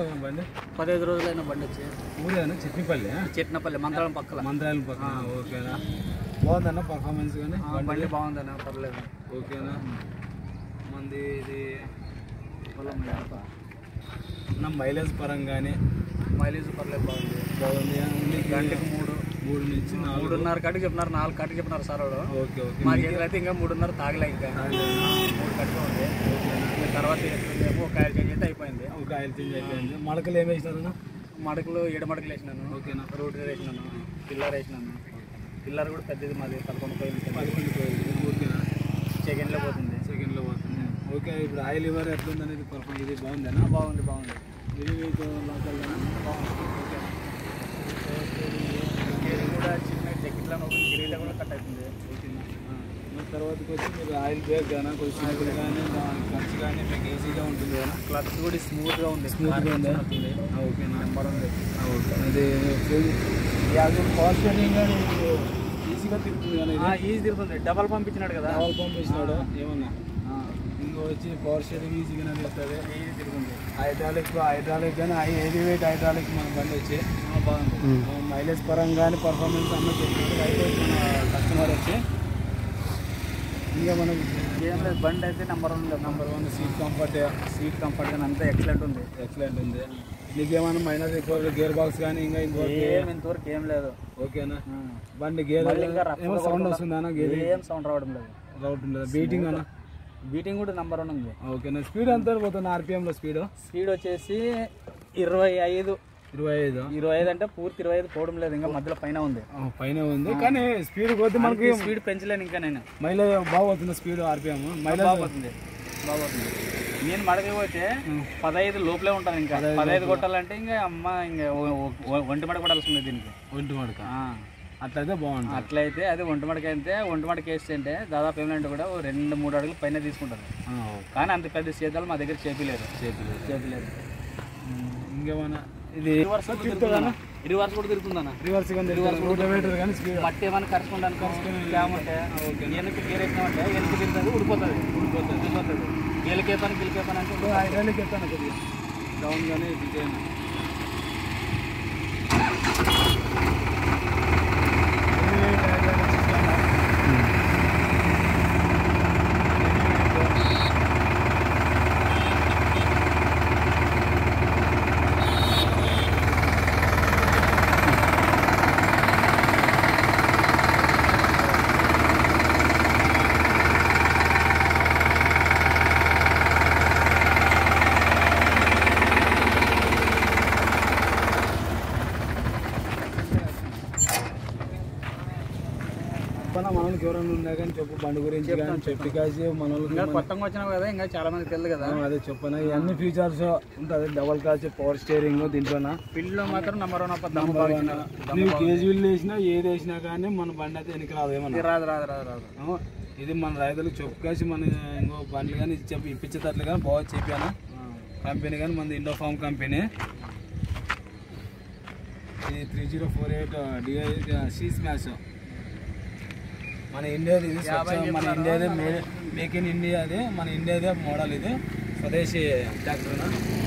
బండి పదహైదు రోజులైన బండి వచ్చి ఊరేనా చట్నీపల్లి చెట్నపల్లి మంత్రాలం పక్కల మంత్రాల పక్కన ఓకేనా బాగుందన్న పర్ఫార్మెన్స్ కానీ ఆ, బండి బాగుందన్న పర్లేదు ఓకేనా మంది ఇది పొలం ఎంత? నా మైలేజ్ పరంగానే మైలేజ్ పర్లేదు బాగుంది బాగుంది మీకు గంటకి మూడు మూడు నుంచి నాలుగు మూడున్నర కాటికి చెప్పినారు నాలుగు కాటికి చెప్పినారు సార్ వాడు ఓకే ఓకే మా చేతిలో అయితే ఇంకా మూడున్నర తాగలే ఇంకా మూడు కట్టుగా ఉంది ఇంకా తర్వాత ఎట్లుందేమో ఒక ఆయిల్ చేంజ్ అయితే అయిపోయింది ఒక ఆయిల్ చేంజ్ అయిపోయింది మడకలు ఏమి వేసినారన్న మడకలు ఏడు మడకలు వేసినాను ఓకేనా రోడ్ వేసినాను పిల్లర్ వేసినాను పిల్లర్ కూడా పెద్దది మాది పదకొండు పోయింది పదకొండు పోయింది ఓకేనా సెకండ్లో పోతుంది సెకండ్లో పోతుంది ఓకే ఇప్పుడు ఆయిల్ ఇవర్ ఎట్లుంది అనేది పర్ఫార్మ్ ఇది బాగుందేనా బాగుంది బాగుంది ఇది మీకు లోకల్ ఓకే ఇది కూడా చిన్న జకెట్లో గిరీలో కూడా కట్ అవుతుంది ఓకేనా మరి తర్వాతకి వచ్చి మీరు ఆయిల్ బ్రేక్ కానీ కొంచెం సింపుల్ కానీ ఖర్చు కానీ మీకు ఈజీగా ఉంటుంది కదా క్లచ్ కూడా స్మూత్గా ఉంది స్మూత్గా ఉందా వస్తుంది. ఓకేనా నెంబర్ ఉంది ఓకే అది ఫుల్ యాక్చువల్ కాస్ట్ కానీ ఈజీగా తిరుగుతుంది కానీ ఆ, ఈజీ తిరుగుతుంది డబల్ పంపించినాడు కదా డబల్ పంప్ వేసినాడు ఏమన్నా ఇంకో వచ్చి పవర్ షేరింగ్ ఈజీగానే తిరుగుతుంది ఈజీ తిరుగుతుంది హైడ్రాలిక్ హైడ్రాలిక్ కానీ హై హెవీ వెయిట్ హైడ్రాలిక్ మన బండి వచ్చి ఆ, బాగుంది మైలేజ్ పరంగా కానీ పర్ఫార్మెన్స్ అన్న చెప్పినట్టు అయిపోయింది మన కస్టమర్ వచ్చి ఇంకా మనం ఏం లేదు బండి అయితే number one number one seat comfort seat comfort కానీ అంతా ఎక్సలెంట్ ఉంది ఎక్సలెంట్ ఉంది నీకేమైనా మైనస్ ఎక్కువ గేర్ బాక్స్ కానీ ఇంకా ఇంకోటి ఏం ఇంతవరకు ఏం లేదు ఓకేనా బండి గేర్ మళ్ళీ ఇంకా rough ఏమో గా సౌండ్ కూడా వస్తుందా అన్న గేర్ ఏం సౌండ్ రావడం లేదు రౌట్ ఉండదు బీటింగ్ అన్న బీటింగ్ కూడా నెంబర్ వన్ ఉంది ఓకేనా స్పీడ్ ఎంత పోతుంది ఆర్పిఎంలో స్పీడ్ స్పీడ్ వచ్చేసి ఇరవై ఐదు ఇరవై ఐదు ఇరవై ఐదు అంటే పూర్తి ఇరవై ఐదు పోవడం లేదు ఇంకా మధ్యలో పైన ఉంది ఆ, పైన ఉంది కానీ స్పీడ్ కొద్ది మనకి స్పీడ్ పెంచలేను ఇంకా నేను మైలేజ్ బాగా అవుతుంది స్పీడ్ ఆర్పిఎం మైలేజ్ బాగుపోతుంది బాగుపోతుంది నేను మడకపోతే పదహైదు లోపలే ఉంటాను ఇంకా పదహైదు కొట్టాలంటే ఇంకా అమ్మ ఇంకా ఒ- ఒ- ఒంటి మడక కొట్టాల్సింది దీనికి ఒంటి మడక ఆ. అట్లయితే బాగుంటుంది అట్లయితే అది ఒంటి మడక అయితే ఒంటి మడక వేస్తే అంటే దాదాపు ఏమంటే కూడా ఓ రెండు మూడు అడుగులు పైన తీసుకుంటారు ఆ, ఓకే. కానీ అంత పెద్ద సేద్యాలు మా దగ్గర చేపిలేదు చేతులు చేపిలేదు ఇంకేమన్నా ఇది రివర్స్ కూడా తిరుగుతుందన్న రివర్స్ కూడా తిరుగుతుందన్న రివర్స్ కానీ రోటోవేటర్ కానీ స్పీడ్ మట్టి ఏమైనా కరుచుకుంటాను లేకుంటే వెనక్కి గేర్ వేసినామంటే వెనక్కి తిరుగుతుంది ఉడిపోతుంది ఉడిపోతుంది ఉడిపోతుంది గేలికే పని గిలికే పని అంటే ఉడిపోతుంది. హైడ్రాలిక్ ఎత్తాను కొద్దిగా డౌన్ కానీ ఇది చేయను మన మనకి ఎవరైనా ఉన్నా కానీ చెప్పు బండి గురించి కానీ చెప్పి కాసి మన వాళ్ళకి ఇంకా కొత్తగా వచ్చినావు కదా ఇంకా చాలా మంది తెలియదు కదా మనం అదే చెప్పను ఇవన్నీ ఫీచర్స్ ఉంటుంది డబల్ కాచ్ పవర్ స్టీరింగ్ దీంట్లోన ఫీల్డ్ లో మాత్రం నెంబర్ వన్ అప్ప దమ్ము Number బాగా one. ఇచ్చినారు. నీవు కేజీలు వేసినా ఏది వేసినా కానీ మన బండి అయితే వెనక రాదు ఏమన్నా రాదు రాదు రాదు రాదు ఆ, ఇది మన రైతులకు చెప్పు కాసి మన ఇంకో బండ్లు కానీ చెప్పి ఇప్పించేటట్లు కానీ బాగా చెప్పాను కంపెనీ కానీ మన ఇండో ఫార్మ్ కంపెనీ ఇది three zero four eight DI C smash మన ఇండియాది ఇది స్వచ్ఛ మన ఇండియాదే మేడ్ మేక్ ఇన్ ఇండియాది మన ఇండియాదే మోడల్ ఇది స్వదేశీ ట్రాక్టర్